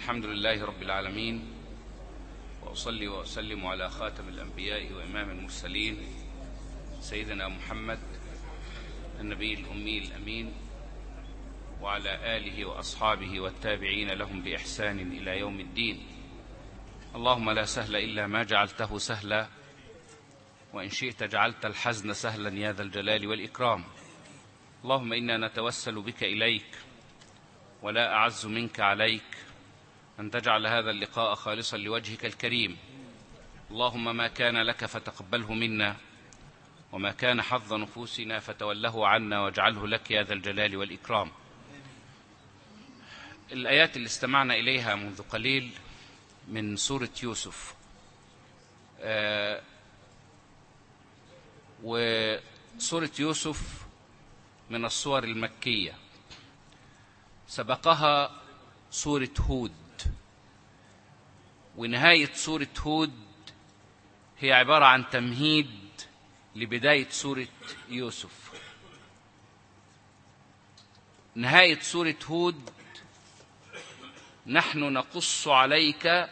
الحمد لله رب العالمين وأصلي وأسلم على خاتم الأنبياء وإمام المرسلين سيدنا محمد النبي الأمي الأمين وعلى آله وأصحابه والتابعين لهم بإحسان إلى يوم الدين اللهم لا سهل إلا ما جعلته سهلا وإن شئت جعلت الحزن سهلا يا ذا الجلال والإكرام اللهم إنا نتوسل بك إليك ولا أعز منك عليك أن تجعل هذا اللقاء خالصا لوجهك الكريم اللهم ما كان لك فتقبله منا وما كان حظ نفوسنا فتوله عنا واجعله لك يا ذا الجلال والإكرام الآيات اللي استمعنا إليها منذ قليل من سورة يوسف آه وسورة يوسف من الصور المكية سبقها سورة هود ونهاية سورة هود هي عبارة عن تمهيد لبداية سورة يوسف نهاية سورة هود نحن نقص عليك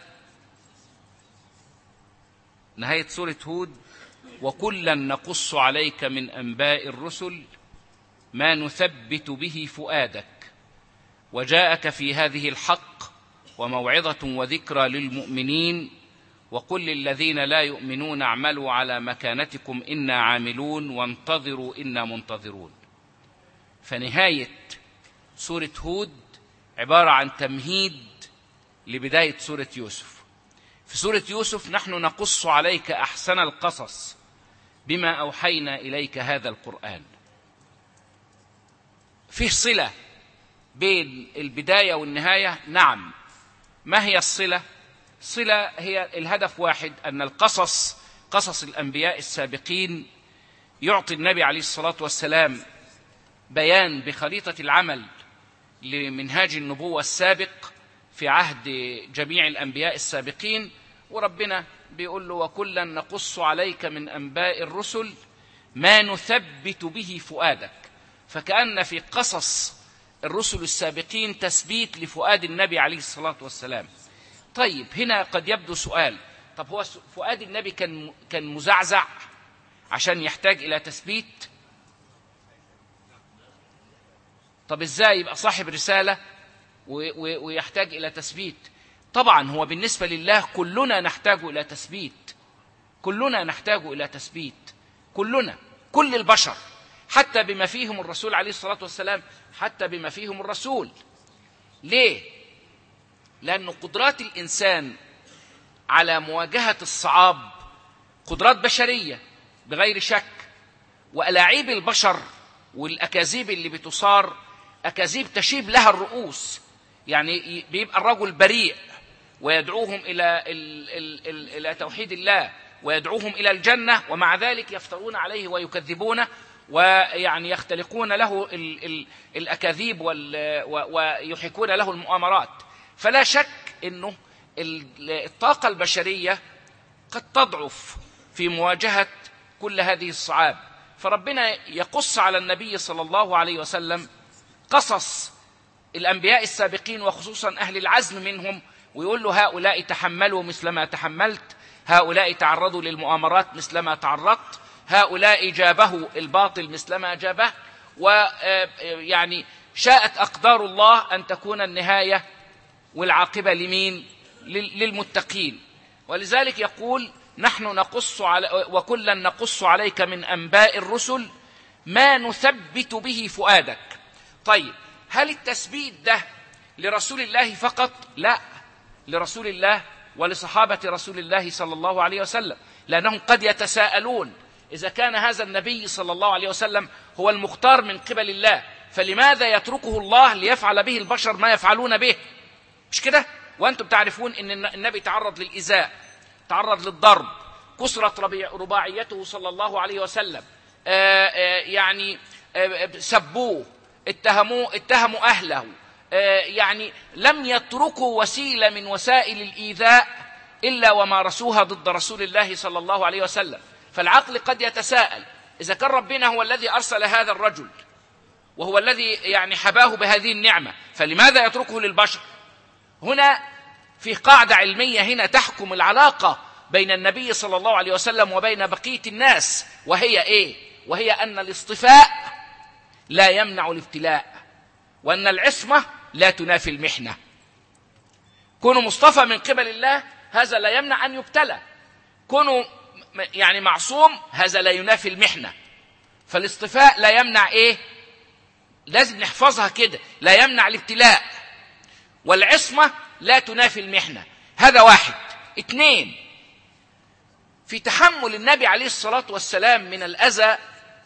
نهاية سورة هود وكلا نقص عليك من أنباء الرسل ما نثبت به فؤادك وجاءك في هذه الحق وموعظة وذكرى للمؤمنين وقل للذين لا يؤمنون اعملوا على مكانتكم إنا عاملون وانتظروا إنا منتظرون فنهاية سورة هود عبارة عن تمهيد لبداية سورة يوسف في سورة يوسف نحن نقص عليك أحسن القصص بما أوحينا إليك هذا القرآن فيه صلة بين البداية والنهاية نعم ما هي الصلة صلة هي الهدف واحد أن القصص قصص الأنبياء السابقين يعطي النبي عليه الصلاة والسلام بيان بخريطة العمل لمنهاج النبوة السابق في عهد جميع الأنبياء السابقين وربنا بيقول له وكلا نقص عليك من أنباء الرسل ما نثبت به فؤادك فكأن في قصص الرسل السابقين تثبيت لفؤاد النبي عليه الصلاة والسلام طيب هنا قد يبدو سؤال طب هو فؤاد النبي كان كان مزعزع عشان يحتاج إلى تثبيت طب ازاي يبقى صاحب رسالة ويحتاج إلى تثبيت طبعا هو بالنسبة لله كلنا نحتاج إلى تثبيت كلنا نحتاج إلى تثبيت كلنا كل البشر حتى بما فيهم الرسول عليه الصلاة والسلام حتى بما فيهم الرسول ليه؟ لأن قدرات الإنسان على مواجهة الصعاب قدرات بشرية بغير شك وألاعيب البشر والأكاذيب اللي بتصار أكاذيب تشيب لها الرؤوس يعني بيبقى الرجل بريء ويدعوهم إلى ال ال ال إلى توحيد الله ويدعوهم إلى الجنة ومع ذلك يفترون عليه ويكذبونه ويعني يختلقون له ال ال الأكاذيب ويحكون له المؤامرات فلا شك أنه الطاقة البشرية قد تضعف في مواجهة كل هذه الصعاب فربنا يقص على النبي صلى الله عليه وسلم قصص الأنبياء السابقين وخصوصا أهل العزم منهم ويقول له هؤلاء تحملوا مثل ما تحملت هؤلاء تعرضوا للمؤامرات مثل ما تعرضت هؤلاء جابه الباطل مثل ما جابه ويعني شاءت أقدار الله أن تكون النهاية والعاقبة لمين للمتقين ولذلك يقول نحن نقص على وكلا نقص عليك من أنباء الرسل ما نثبت به فؤادك طيب هل التثبيت ده لرسول الله فقط لا لرسول الله ولصحابة رسول الله صلى الله عليه وسلم لأنهم قد يتساءلون إذا كان هذا النبي صلى الله عليه وسلم هو المختار من قبل الله فلماذا يتركه الله ليفعل به البشر ما يفعلون به مش كده وأنتم تعرفون أن النبي تعرض للإزاء تعرض للضرب كسرت رباعيته صلى الله عليه وسلم آآ آآ يعني آآ سبوه اتهموه اتهموا أهله يعني لم يتركوا وسيلة من وسائل الإيذاء إلا ومارسوها ضد رسول الله صلى الله عليه وسلم فالعقل قد يتساءل إذا كان ربنا هو الذي أرسل هذا الرجل وهو الذي يعني حباه بهذه النعمة فلماذا يتركه للبشر هنا في قاعدة علمية هنا تحكم العلاقة بين النبي صلى الله عليه وسلم وبين بقية الناس وهي إيه؟ وهي أن الاصطفاء لا يمنع الابتلاء وأن العصمة لا تنافي المحنة كونه مصطفى من قبل الله هذا لا يمنع أن يبتلى كونه يعني معصوم هذا لا ينافي المحنة فالاصطفاء لا يمنع إيه لازم نحفظها كده لا يمنع الابتلاء والعصمة لا تنافي المحنة هذا واحد اثنين في تحمل النبي عليه الصلاة والسلام من الأذى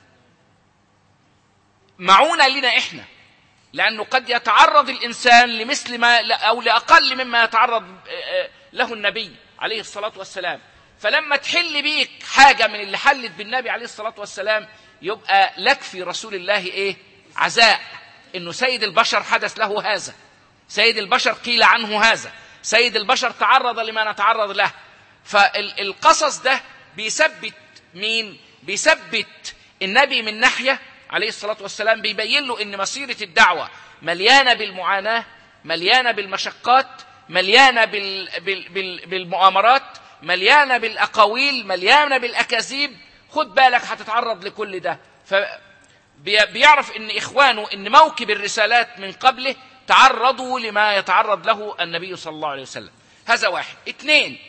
معونة لنا إحنا لأنه قد يتعرض الإنسان لمثل ما أو لأقل مما يتعرض له النبي عليه الصلاة والسلام فلما تحل بيك حاجة من اللي حلت بالنبي عليه الصلاة والسلام يبقى لك في رسول الله إيه عزاء إنه سيد البشر حدث له هذا سيد البشر قيل عنه هذا سيد البشر تعرض لما نتعرض له فالقصص ده بيثبت مين بيثبت النبي من ناحية عليه الصلاة والسلام بيبين له ان مسيرة الدعوة مليانة بالمعاناة مليانة بالمشقات مليانة بال بال بال بالمؤامرات مليانة بالأقاويل مليانة بالأكاذيب خد بالك هتتعرض لكل ده فبيعرف ان إخوانه ان موكب الرسالات من قبله تعرضوا لما يتعرض له النبي صلى الله عليه وسلم هذا واحد اثنين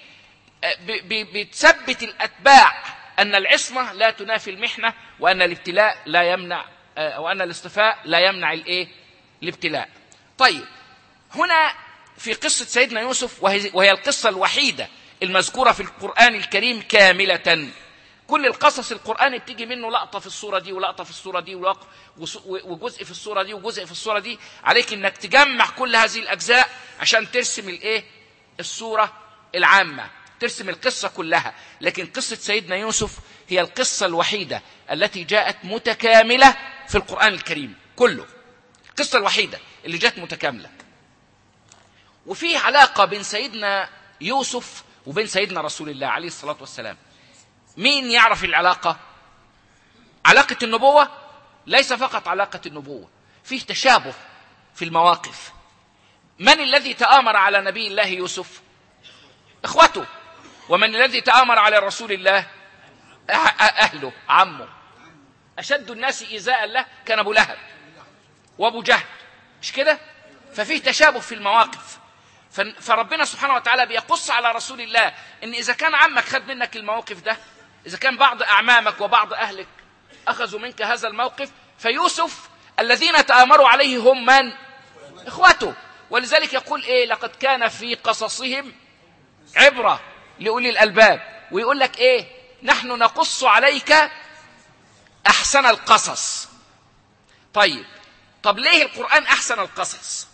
بتثبت الأتباع أن العصمة لا تنافي المحنة وأن الابتلاء لا يمنع وأن الاصطفاء لا يمنع الإيه؟ الابتلاء. طيب هنا في قصة سيدنا يوسف وهي, وهي القصة الوحيدة المذكورة في القرآن الكريم كاملة كل القصص القرآن بتيجي منه لقطة في الصورة دي ولقطة في الصورة دي وجزء في الصورة دي وجزء في الصورة دي عليك انك تجمع كل هذه الأجزاء عشان ترسم الايه الصورة العامة ترسم القصة كلها لكن قصة سيدنا يوسف هي القصة الوحيدة التي جاءت متكاملة في القرآن الكريم كله القصة الوحيدة اللي جاءت متكاملة وفي علاقة بين سيدنا يوسف وبين سيدنا رسول الله عليه الصلاة والسلام مين يعرف العلاقة علاقة النبوة ليس فقط علاقة النبوة فيه تشابه في المواقف من الذي تآمر على نبي الله يوسف اخوته ومن الذي تآمر على رسول الله أهله عمه أشد الناس إيذاء له كان أبو لهب وأبو جهل مش كده ففيه تشابه في المواقف فربنا سبحانه وتعالى بيقص على رسول الله ان اذا كان عمك خد منك الموقف ده اذا كان بعض اعمامك وبعض اهلك اخذوا منك هذا الموقف فيوسف الذين تآمروا عليه هم من اخوته ولذلك يقول ايه لقد كان في قصصهم عبره لأولي الألباب ويقول لك إيه نحن نقص عليك أحسن القصص طيب طب ليه القرآن أحسن القصص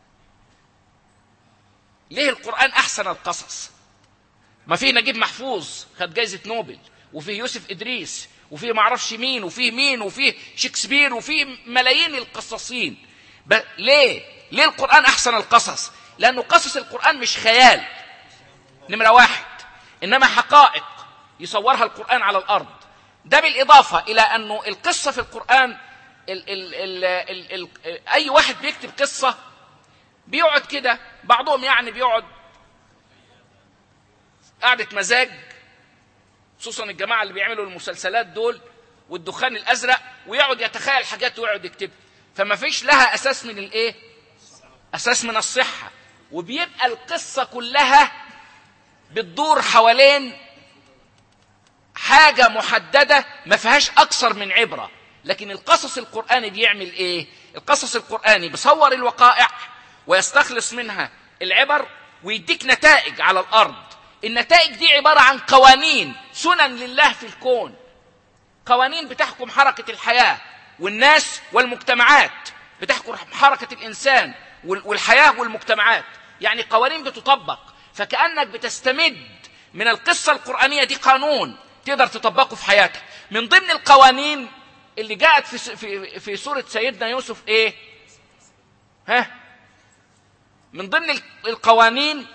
ليه القرآن أحسن القصص ما فيه نجيب محفوظ خد جايزة نوبل وفيه يوسف إدريس وفيه معرفش مين وفيه مين وفيه شكسبير وفيه ملايين القصاصين ليه ليه القرآن أحسن القصص لأنه قصص القرآن مش خيال نمرة واحد إنما حقائق يصورها القرآن على الأرض ده بالإضافة إلى أنه القصة في القرآن ال ال ال ال ال أي واحد بيكتب قصة بيقعد كده بعضهم يعني بيقعد قعدة مزاج خصوصا الجماعة اللي بيعملوا المسلسلات دول والدخان الأزرق ويقعد يتخيل حاجات ويقعد يكتب فما فيش لها أساس من الإيه؟ أساس من الصحة وبيبقى القصة كلها بتدور حوالين حاجة محددة ما فيهاش أكثر من عبرة لكن القصص القرآني بيعمل إيه؟ القصص القرآني بيصور الوقائع ويستخلص منها العبر ويديك نتائج على الأرض النتائج دي عبارة عن قوانين سنن لله في الكون قوانين بتحكم حركة الحياة والناس والمجتمعات بتحكم حركة الإنسان والحياة والمجتمعات يعني قوانين بتطبق فكأنك بتستمد من القصة القرآنية دي قانون تقدر تطبقه في حياتك من ضمن القوانين اللي جاءت في في في سورة سيدنا يوسف ايه؟ ها؟ من ضمن القوانين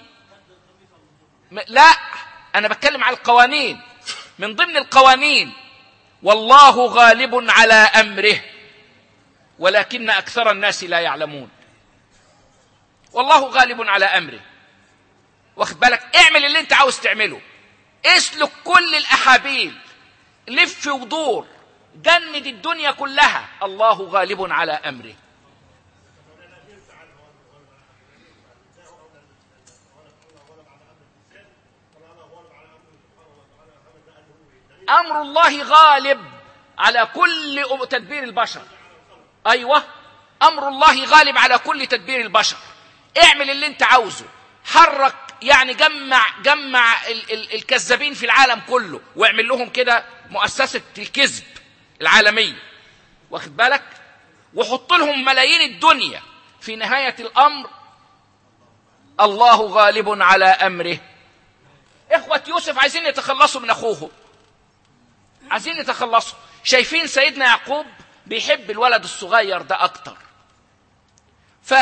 لا انا بتكلم على القوانين من ضمن القوانين والله غالب على امره ولكن اكثر الناس لا يعلمون والله غالب على امره واخد بالك اعمل اللي انت عاوز تعمله اسلك كل الاحابيل لف ودور جند الدنيا كلها الله غالب على امره امر الله غالب على كل تدبير البشر ايوه امر الله غالب على كل تدبير البشر اعمل اللي انت عاوزه حرك يعني جمع جمع ال ال الكذابين في العالم كله واعمل لهم كده مؤسسه الكذب العالميه واخد بالك وحط لهم ملايين الدنيا في نهايه الامر الله غالب على امره اخوه يوسف عايزين يتخلصوا من اخوهم عايزين يتخلصوا شايفين سيدنا يعقوب بيحب الولد الصغير ده اكتر ف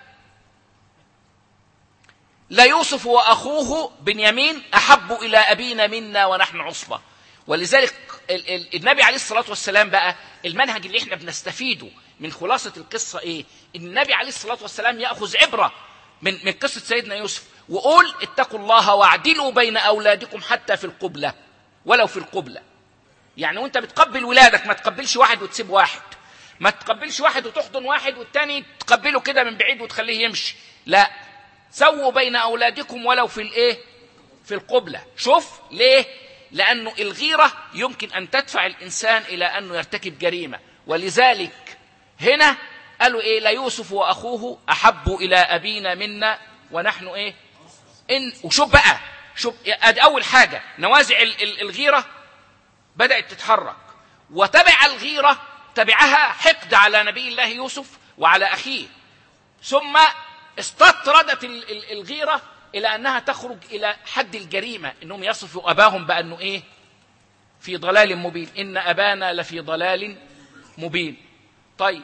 لا يوسف واخوه بنيامين احب الى ابينا منا ونحن عصبه ولذلك ال- ال- النبي عليه الصلاه والسلام بقى المنهج اللي احنا بنستفيده من خلاصه القصه ايه؟ ان النبي عليه الصلاه والسلام ياخذ عبره من من قصه سيدنا يوسف وقول اتقوا الله واعدلوا بين اولادكم حتى في القبله ولو في القبله يعني وانت بتقبل ولادك ما تقبلش واحد وتسيب واحد ما تقبلش واحد وتحضن واحد والتاني تقبله كده من بعيد وتخليه يمشي لا سووا بين اولادكم ولو في الايه في القبله شوف ليه لانه الغيره يمكن ان تدفع الانسان الى انه يرتكب جريمه ولذلك هنا قالوا ايه لا يوسف واخوه احب الى ابينا منا ونحن ايه ان وشوف بقى شوف ادي اول حاجه نوازع ال- ال- الغيره بدات تتحرك وتبع الغيره تبعها حقد على نبي الله يوسف وعلى اخيه ثم استطردت ال- ال- الغيره الى انها تخرج الى حد الجريمه انهم يصفوا اباهم بانه ايه في ضلال مبين ان ابانا لفي ضلال مبين طيب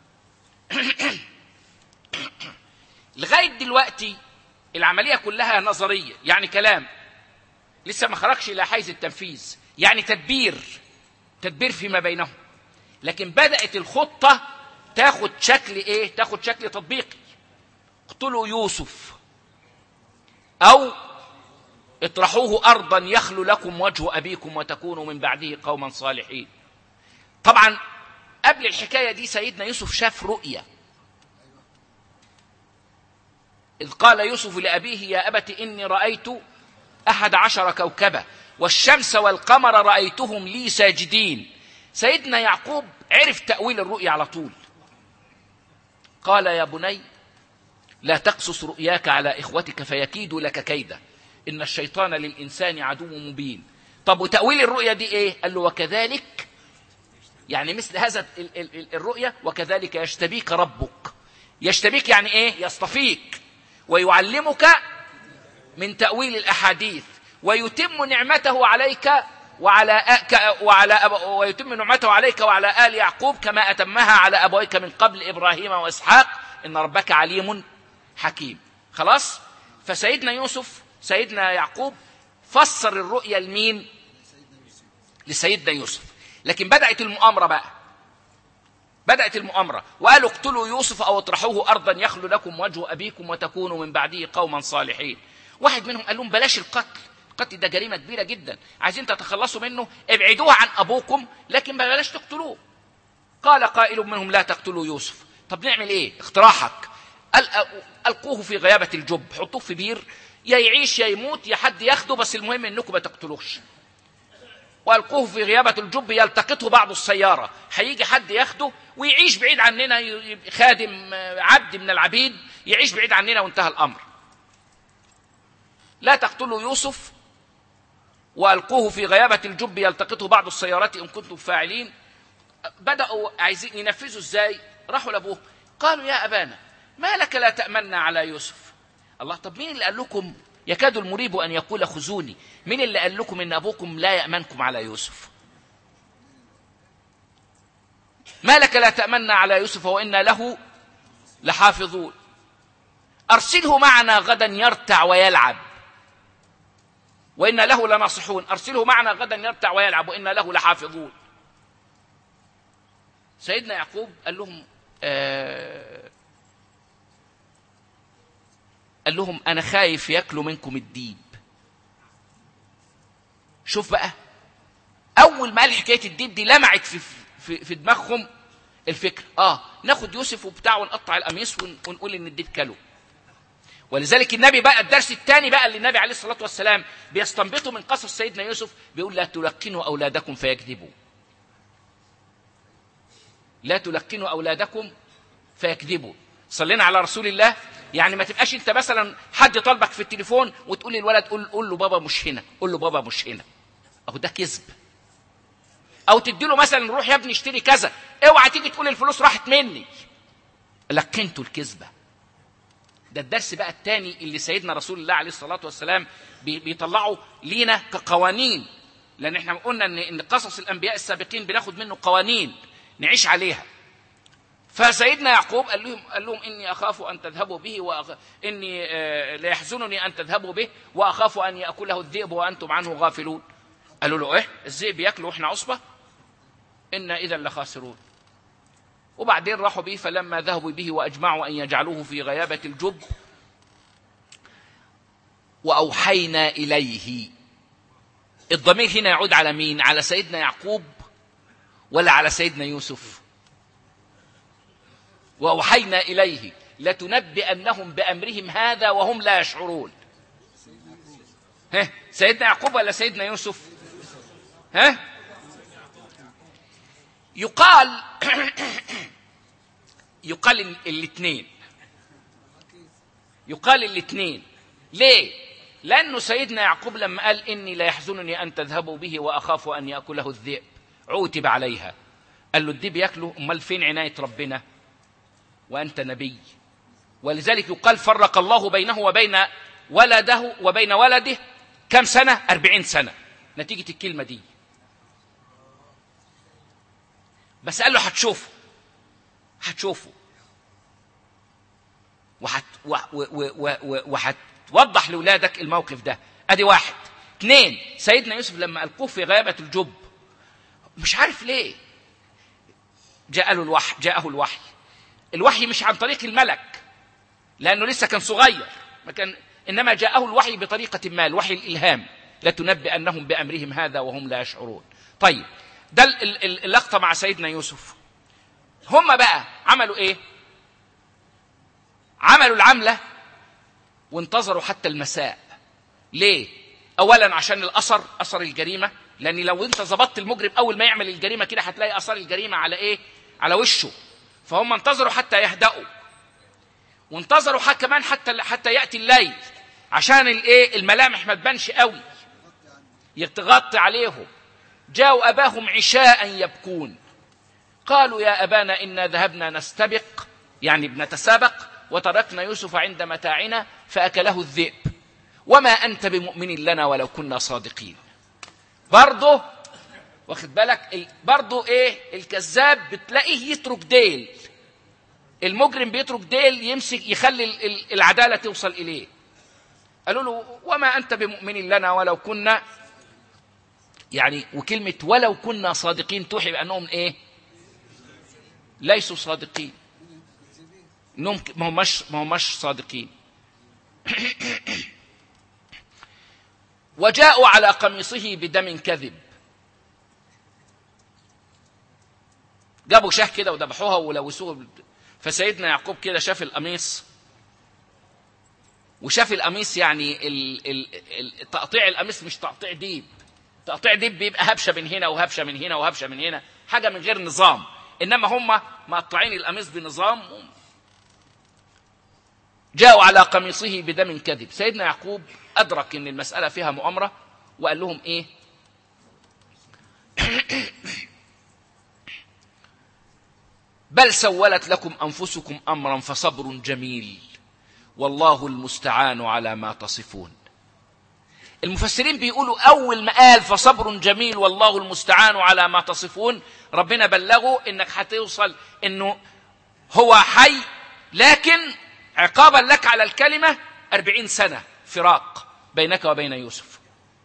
لغايه دلوقتي العمليه كلها نظريه يعني كلام لسه ما خرجش الى حيز التنفيذ يعني تدبير تدبير فيما بينهم لكن بدات الخطه تاخد شكل ايه تاخد شكل تطبيقي اقتلوا يوسف او اطرحوه ارضا يخلو لكم وجه ابيكم وتكونوا من بعده قوما صالحين طبعا قبل الحكايه دي سيدنا يوسف شاف رؤيه إذ قال يوسف لأبيه يا أبت إني رأيت أحد عشر كوكبا والشمس والقمر رأيتهم لي ساجدين سيدنا يعقوب عرف تأويل الرؤيا على طول قال يا بني لا تقصص رؤياك على إخوتك فيكيدوا لك كيدا إن الشيطان للإنسان عدو مبين طب وتأويل الرؤيا دي إيه قال له وكذلك يعني مثل هذا ال- ال- ال- الرؤيا وكذلك يشتبيك ربك يشتبيك يعني ايه يصطفيك ويعلمك من تأويل الأحاديث ويتم نعمته عليك وعلى أ- وعلى أب... ويتم نعمته عليك وعلى آل يعقوب كما أتمها على أبويك من قبل إبراهيم وإسحاق إن ربك عليم حكيم خلاص فسيدنا يوسف سيدنا يعقوب فسر الرؤيا لمين لسيدنا يوسف لكن بدأت المؤامرة بقى بدأت المؤامرة وقالوا اقتلوا يوسف أو اطرحوه أرضا يخلو لكم وجه أبيكم وتكونوا من بعده قوما صالحين واحد منهم قال لهم بلاش القتل القتل ده جريمة كبيرة جدا عايزين تتخلصوا منه ابعدوه عن أبوكم لكن بلاش تقتلوه قال قائل منهم لا تقتلوا يوسف طب نعمل ايه اقتراحك أل- ألقوه في غيابة الجب حطوه في بير يا يعيش يا يموت يا حد ياخده بس المهم انكم ما تقتلوش والقوه في غيابه الجب يلتقطه بعض السياره هيجي حد ياخده ويعيش بعيد عننا ي- يبقى خادم آه، عبد من العبيد يعيش بعيد عننا وانتهى الامر لا تقتلوا يوسف والقوه في غيابه الجب يلتقطه بعض السيارات ان كنتم فاعلين بداوا عايزين ينفذوا ازاي راحوا لابوه قالوا يا ابانا ما لك لا تامنا على يوسف الله طب مين اللي قال لكم يكاد المريب ان يقول خذوني مين اللي قال لكم ان ابوكم لا يامنكم على يوسف ما لك لا تامنا على يوسف وانا له لحافظون ارسله معنا غدا يرتع ويلعب وإنا له لناصحون أرسله معنا غدا يرتع ويلعب وإنا له لحافظون سيدنا يعقوب قال لهم آه قال لهم انا خايف ياكلوا منكم الديب شوف بقى اول ما قال حكايه الديب دي لمعت في في, في دماغهم الفكر اه ناخد يوسف وبتاع ونقطع القميص ونقول ان الديب كله ولذلك النبي بقى الدرس الثاني بقى اللي النبي عليه الصلاه والسلام بيستنبطه من قصص سيدنا يوسف بيقول لا تلقنوا اولادكم فيكذبوا لا تلقنوا اولادكم فيكذبوا صلينا على رسول الله يعني ما تبقاش انت مثلا حد طالبك في التليفون وتقول للولد قول, قول له بابا مش هنا قول له بابا مش هنا اهو ده كذب او تدي له مثلا روح يا ابني اشتري كذا اوعى تيجي تقول الفلوس راحت مني لقنتوا الكذبه ده الدرس بقى الثاني اللي سيدنا رسول الله عليه الصلاه والسلام بيطلعه لينا كقوانين لان احنا قلنا ان ان قصص الانبياء السابقين بناخد منه قوانين نعيش عليها فسيدنا يعقوب قال لهم قال لهم اني اخاف ان تذهبوا به وأخ... اني آه لا يحزنني ان تذهبوا به واخاف ان ياكله الذئب وانتم عنه غافلون قالوا له ايه الذئب ياكله واحنا عصبه انا اذا لخاسرون وبعدين راحوا به فلما ذهبوا به واجمعوا ان يجعلوه في غيابه الجب واوحينا اليه الضمير هنا يعود على مين على سيدنا يعقوب ولا على سيدنا يوسف واوحينا اليه لتنبئنهم بامرهم هذا وهم لا يشعرون ها سيدنا يعقوب ولا سيدنا يوسف ها يقال يقال الاثنين يقال الاثنين ليه لانه سيدنا يعقوب لما قال اني لا يحزنني ان تذهبوا به واخاف ان ياكله الذئب عوتب عليها قال له الذئب ياكله امال فين عنايه ربنا وأنت نبي ولذلك يقال فرق الله بينه وبين ولده وبين ولده كم سنة أربعين سنة نتيجة الكلمة دي بس قال له هتشوفه هتشوفه وهت وهتوضح لأولادك الموقف ده ادي واحد اثنين سيدنا يوسف لما القوه في غيابة الجب مش عارف ليه جاء له الوحي جاءه الوحي الوحي مش عن طريق الملك لأنه لسه كان صغير ما كان إنما جاءه الوحي بطريقة ما الوحي الإلهام لتنبئنهم بأمرهم هذا وهم لا يشعرون طيب ده اللقطة مع سيدنا يوسف هم بقى عملوا إيه عملوا العملة وانتظروا حتى المساء ليه أولا عشان الأثر أثر الجريمة لأن لو أنت ظبطت المجرم أول ما يعمل الجريمة كده هتلاقي أثر الجريمة على إيه على وشه فهم انتظروا حتى يهدأوا وانتظروا حتى كمان حتى حتى ياتي الليل عشان الايه الملامح ما تبانش قوي يتغطي عليهم جاءوا اباهم عشاء يبكون قالوا يا ابانا انا ذهبنا نستبق يعني بنتسابق وتركنا يوسف عند متاعنا فاكله الذئب وما انت بمؤمن لنا ولو كنا صادقين برضه واخد بالك برضه ايه الكذاب بتلاقيه يترك ديل المجرم بيترك ديل يمسك يخلي العداله توصل اليه قالوا له وما انت بمؤمن لنا ولو كنا يعني وكلمه ولو كنا صادقين توحي بانهم ايه ليسوا صادقين انهم ما هماش ما هماش صادقين وجاءوا على قميصه بدم كذب جابوا شاه كده وذبحوها ولوثوها فسيدنا يعقوب كده شاف القميص وشاف القميص يعني ال ال تقطيع القميص مش تقطيع ديب تقطيع ديب بيبقى هبشه من هنا وهبشه من هنا وهبشه من هنا حاجه من غير نظام انما هم مقطعين القميص بنظام جاءوا على قميصه بدم كذب سيدنا يعقوب ادرك ان المساله فيها مؤامره وقال لهم ايه بل سولت لكم انفسكم امرا فصبر جميل والله المستعان على ما تصفون المفسرين بيقولوا اول ما قال فصبر جميل والله المستعان على ما تصفون ربنا بلغه انك هتوصل انه هو حي لكن عقابا لك على الكلمه أربعين سنه فراق بينك وبين يوسف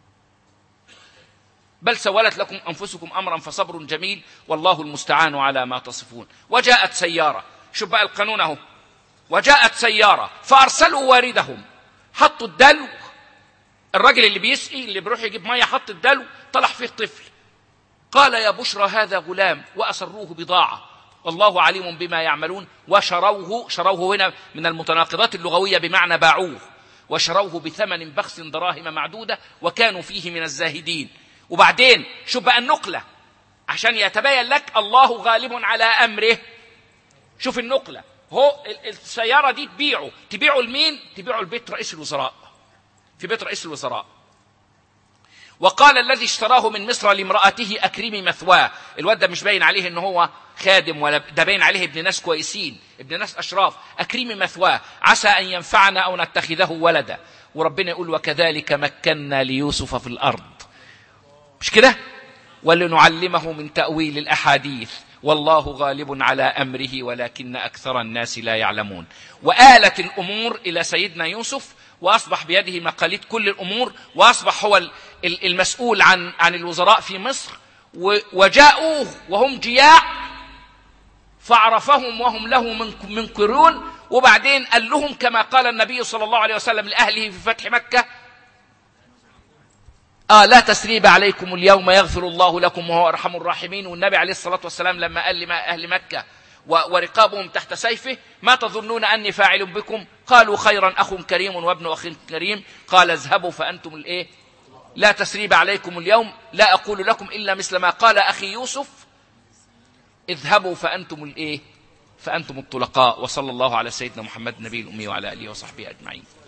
بل سولت لكم أنفسكم أمرا فصبر جميل والله المستعان على ما تصفون وجاءت سيارة شوف بقى القانون أهو وجاءت سيارة فأرسلوا واردهم حطوا الدلو الراجل اللي بيسقي اللي بيروح يجيب ميه حط الدلو طلع فيه طفل قال يا بشرى هذا غلام واسروه بضاعه والله عليم بما يعملون وشروه شروه هنا من المتناقضات اللغويه بمعنى باعوه وشروه بثمن بخس دراهم معدوده وكانوا فيه من الزاهدين وبعدين شوف بقى النقله عشان يتبين لك الله غالب على امره شوف النقله هو السياره دي تبيعه تبيعه لمين تبيعه لبيت رئيس الوزراء في بيت رئيس الوزراء وقال الذي اشتراه من مصر لامرأته أكرمي مثواه الواد ده مش باين عليه ان هو خادم ولا ده باين عليه ابن ناس كويسين ابن ناس أشراف أكرمي مثواه عسى أن ينفعنا أو نتخذه ولدا وربنا يقول وكذلك مكنا ليوسف في الأرض مش كده ولنعلمه من تأويل الأحاديث والله غالب على أمره ولكن أكثر الناس لا يعلمون وآلت الأمور إلى سيدنا يوسف واصبح بيده مقاليد كل الامور واصبح هو المسؤول عن عن الوزراء في مصر وجاءوه وهم جياع فعرفهم وهم له منكرون وبعدين قال لهم كما قال النبي صلى الله عليه وسلم لاهله في فتح مكه آه لا تسريب عليكم اليوم يغفر الله لكم وهو أرحم الراحمين والنبي عليه الصلاة والسلام لما قال لأهل مكة ورقابهم تحت سيفه ما تظنون أني فاعل بكم قالوا خيرا أخ كريم وابن أخ كريم قال اذهبوا فأنتم الإيه لا تسريب عليكم اليوم لا أقول لكم إلا مثل ما قال أخي يوسف اذهبوا فأنتم الإيه فأنتم الطلقاء وصلى الله على سيدنا محمد النبي الأمي وعلى آله وصحبه أجمعين